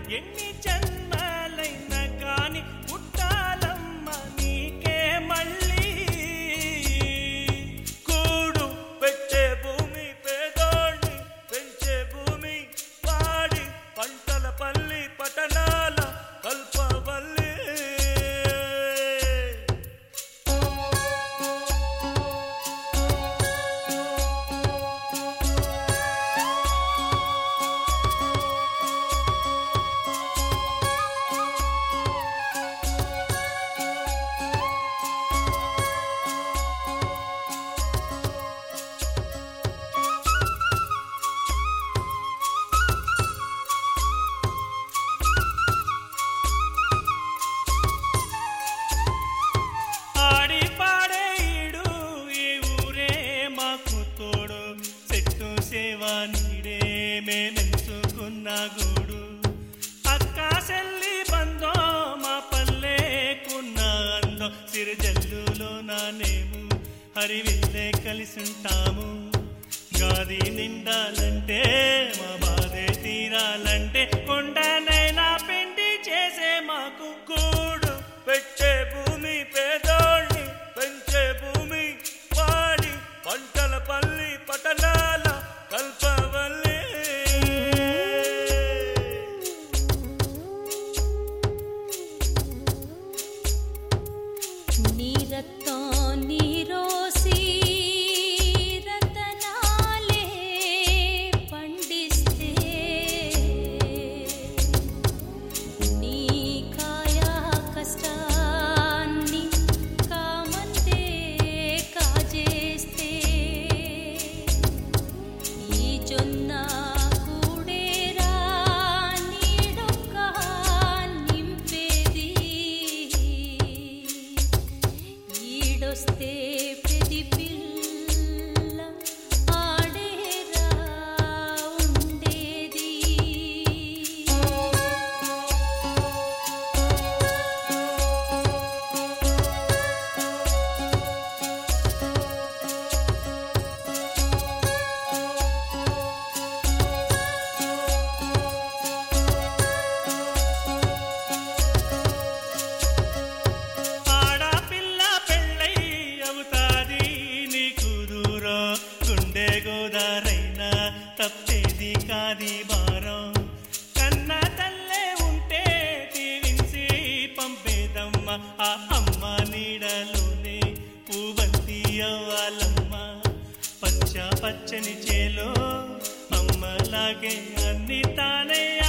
ఎన్ని జన్మలైనా కాని పుట్టాలమ్మ నీకే మళ్ళీ కూడు పెట్టే భూమి పేదోళ్ళని పెంచే భూమి పాడి పంటల పల్లి పట్టణాల కల్పవల్లి ఆడి పాడే ఈడు ఈ ఊరే మాకు తోడు చెట్టు సేవ నీడే మేమెంచుకున్న గూడు అక్క చెల్లి బందో మా పల్లెకున్న అందో సిరిజల్లులో నానేము హరివిల్లే కలిసుంటాము గాది నిండాలంటే మా బాధే తీరాలంటే కొండనైనా పిండి చేసే మాకు కూడు పెట్టే భూమి పేదోళ్ళని పెంచే భూమి పాడి పంటల పల్లి పట్టణాల కల్పవల్లి నీరతో నీరోసి రతనాలే పండిస్తే నీ కాయా కష్టాన్ని కామంతే కాజేస్తే ఈ జొన్న కూడేరా నీడొక్క నింపేది ఈడొస్తే ప్రతి పిల్ల ఆడేరా ఉండేది ఆడపిల్ల పెళ్ళై అవుతాది నీకు దూరం గుండె గోదారైనా తప్పేది కాది భారం కన్న తల్లే ఉంటే దీవించి పంపేదమ్మ ఆ అమ్మ నీడలోనే పూబంతి అవ్వాలమ్మ పచ్చ పచ్చని చేలో అమ్మలాగే అన్ని తానే